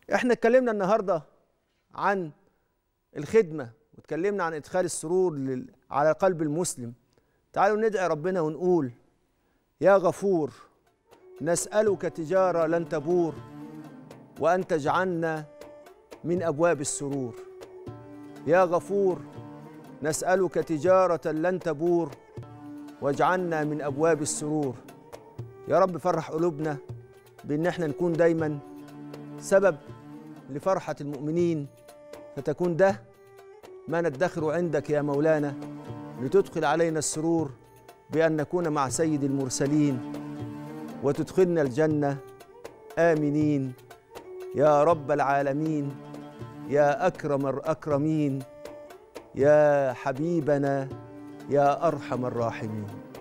احنا اتكلمنا النهارده عن الخدمه واتكلمنا عن ادخال السرور لل- على قلب المسلم تعالوا ندعي ربنا ونقول يا غفور نسألك تجارة لن تبور وأن تجعلنا من أبواب السرور يا غفور نسألك تجارة لن تبور واجعلنا من أبواب السرور يا رب فرح قلوبنا بأن احنا نكون دايما سبب لفرحة المؤمنين فتكون ده ما ندخر عندك يا مولانا لتدخل علينا السرور بأن نكون مع سيد المرسلين وتدخلنا الجنة آمنين يا رب العالمين يا أكرم الأكرمين يا حبيبنا يا أرحم الراحمين